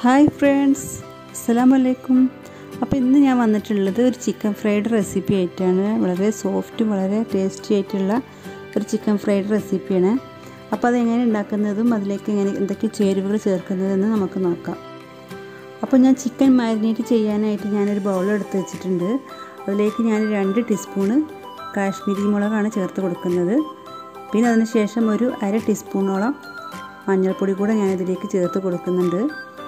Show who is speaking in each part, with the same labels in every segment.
Speaker 1: hi friends അസ്സലാമു അലൈക്കും അപ്പോൾ ഇന്ന് ഞാൻ വന്നിട്ടുള്ളത് ഒരു ചിക്കൻ ഫ്രൈഡ് റെസിപ്പി ആയിട്ടാണ് വളരെ സോഫ്റ്റും വളരെ ടേസ്റ്റി ആയിട്ടുള്ള ഒരു ചിക്കൻ ഫ്രൈഡ് റെസിപ്പിയാണ് അപ്പോൾ അതെങ്ങനെ ഉണ്ടാക്കുന്നതും അതിലേക്ക് എങ്ങനെ എന്തൊക്കെ ചേരുവകൾ ചേർക്കുന്നതെന്ന് നമുക്ക് നോക്കാം അപ്പോൾ ഞാൻ ചിക്കൻ മാരിനേറ്റ് ചെയ്യാനായിട്ട് ഞാനൊരു ബൗൾ എടുത്ത് വെച്ചിട്ടുണ്ട് അതിലേക്ക് ഞാൻ രണ്ട് ടീസ്പൂണ് കാശ്മീരി മുളകാണ് ചേർത്ത് കൊടുക്കുന്നത് പിന്നെ അതിന് ശേഷം ഒരു അര ടീസ്പൂണോളം മഞ്ഞൾപ്പൊടി കൂടെ ഞാൻ ഇതിലേക്ക് ചേർത്ത് കൊടുക്കുന്നുണ്ട്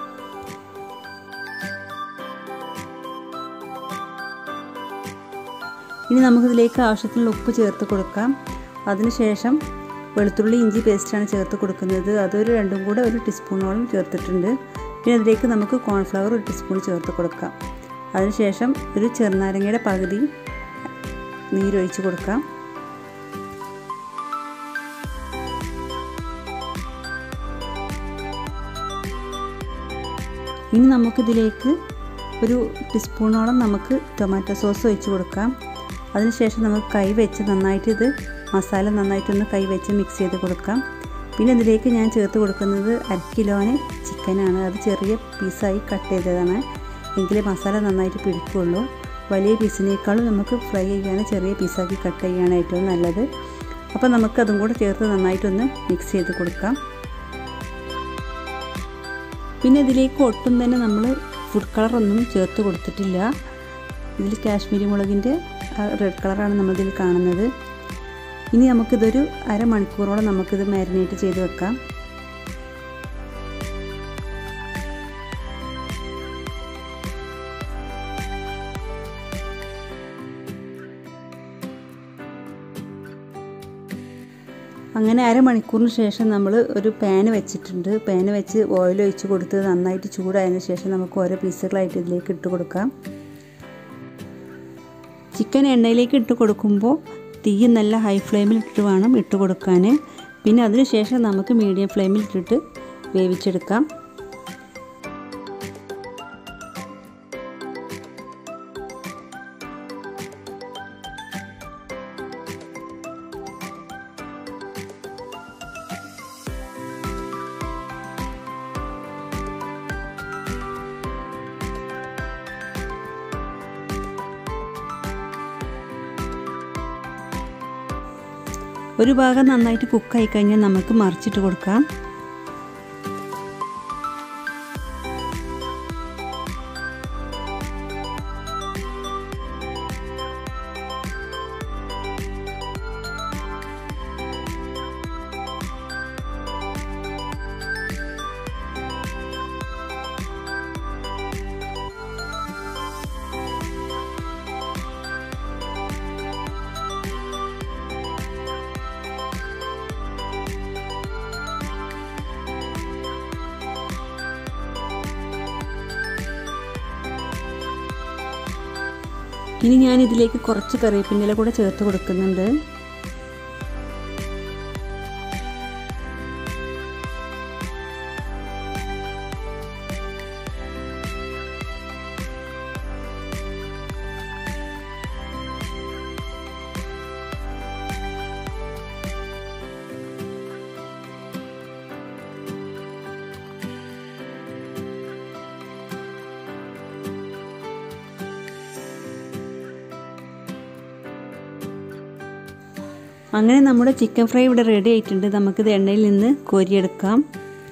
Speaker 1: ഇനി നമുക്കിതിലേക്ക് ആവശ്യത്തിനുള്ള ഉപ്പ് ചേർത്ത് കൊടുക്കാം അതിനുശേഷം വെളുത്തുള്ളി ഇഞ്ചി പേസ്റ്റാണ് ചേർത്ത് കൊടുക്കുന്നത് അതൊരു രണ്ടും കൂടെ ഒരു ടീസ്പൂണോളം ചേർത്തിട്ടുണ്ട് പിന്നെ അതിലേക്ക് നമുക്ക് കോൺഫ്ലവർ ഒരു ടീസ്പൂൺ ചേർത്ത് കൊടുക്കാം അതിനുശേഷം ഒരു ചെറുനാരങ്ങയുടെ പകുതി നീരൊഴിച്ച് കൊടുക്കാം ഇനി നമുക്കിതിലേക്ക് ഒരു ടീസ്പൂണോളം നമുക്ക് ടൊമാറ്റോ സോസ് ഒഴിച്ച് കൊടുക്കാം അതിനുശേഷം നമുക്ക് കൈ വെച്ച് നന്നായിട്ട് ഇത് മസാല നന്നായിട്ടൊന്ന് കൈ വെച്ച് മിക്സ് ചെയ്ത് കൊടുക്കാം പിന്നെ ഇതിലേക്ക് ഞാൻ ചേർത്ത് കൊടുക്കുന്നത് അര കിലോന് ചിക്കനാണ് അത് ചെറിയ പീസായി കട്ട് ചെയ്തതാണ് എങ്കിലേ മസാല നന്നായിട്ട് പിടിക്കുകയുള്ളൂ വലിയ പീസിനേക്കാളും നമുക്ക് ഫ്രൈ ചെയ്യാൻ ചെറിയ പീസാക്കി കട്ട് ചെയ്യാണ് ഏറ്റവും നല്ലത് അപ്പോൾ നമുക്ക് അതും കൂടെ ചേർത്ത് നന്നായിട്ടൊന്ന് മിക്സ് ചെയ്ത് കൊടുക്കാം പിന്നെ ഇതിലേക്ക് ഒട്ടും തന്നെ നമ്മൾ ഫുഡ് കളറൊന്നും ചേർത്ത് കൊടുത്തിട്ടില്ല ഇതിൽ കാശ്മീരി മുളകിൻ്റെ റെഡ് കളറാണ് നമ്മളിതിൽ കാണുന്നത് ഇനി നമുക്കിതൊരു അരമണിക്കൂറോളം നമുക്കിത് മാരിനേറ്റ് ചെയ്ത് വെക്കാം അങ്ങനെ അരമണിക്കൂറിന് ശേഷം നമ്മൾ ഒരു പാന് വെച്ചിട്ടുണ്ട് പാന് വെച്ച് ഓയിൽ ഒഴിച്ച് കൊടുത്ത് നന്നായിട്ട് ചൂടായതിന് ശേഷം നമുക്ക് ഓരോ പീസുകളായിട്ട് ഇതിലേക്ക് ഇട്ട് കൊടുക്കാം ചിക്കൻ എണ്ണയിലേക്ക് ഇട്ട് കൊടുക്കുമ്പോൾ തീ നല്ല ഹൈ ഫ്ലെയിമിൽ ഇട്ടിട്ട് വേണം ഇട്ട് കൊടുക്കാൻ പിന്നെ അതിന് ശേഷം നമുക്ക് മീഡിയം ഫ്ലെയിമിൽ ഇട്ടിട്ട് വേവിച്ചെടുക്കാം ഒരു ഭാഗം നന്നായിട്ട് കുക്കായി കഴിഞ്ഞാൽ നമുക്ക് മറിച്ചിട്ട് കൊടുക്കാം ഇനി ഞാൻ ഇതിലേക്ക് കുറച്ച് കറിവേപ്പിൻ്റെ കൂടെ ചേർത്ത് കൊടുക്കുന്നുണ്ട് അങ്ങനെ നമ്മുടെ ചിക്കൻ ഫ്രൈ ഇവിടെ റെഡി ആയിട്ടുണ്ട് നമുക്കിത് എണ്ണയിൽ നിന്ന് കോരിയെടുക്കാം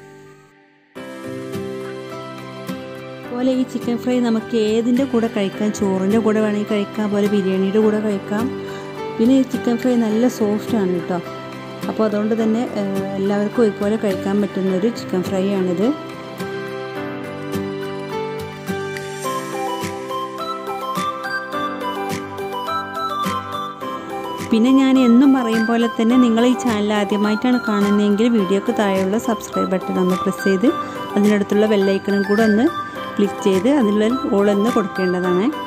Speaker 1: അതുപോലെ ഈ ചിക്കൻ ഫ്രൈ നമുക്ക് ഏതിൻ്റെ കൂടെ കഴിക്കാം ചോറിൻ്റെ കൂടെ വേണമെങ്കിൽ കഴിക്കാം അതുപോലെ ബിരിയാണിയുടെ കൂടെ കഴിക്കാം പിന്നെ ഈ ചിക്കൻ ഫ്രൈ നല്ല സോഫ്റ്റാണ് കേട്ടോ അപ്പോൾ അതുകൊണ്ട് തന്നെ എല്ലാവർക്കും ഒരുപോലെ കഴിക്കാൻ പറ്റുന്ന ഒരു ചിക്കൻ ഫ്രൈ ആണിത് പിന്നെ ഞാൻ എന്നും പറയും പോലെ തന്നെ നിങ്ങൾ ഈ ചാനൽ ആദ്യമായിട്ടാണ് കാണുന്നതെങ്കിൽ വീഡിയോക്ക് താഴെയുള്ള സബ്സ്ക്രൈബ് ബട്ടൺ ഒന്ന് പ്രസ് ചെയ്ത് അതിനടുത്തുള്ള ബെല്ലൈക്കണും കൂടെ ഒന്ന് ക്ലിക്ക് ചെയ്ത് അതിലുള്ള ഓൾ എന്ന് കൊടുക്കേണ്ടതാണ്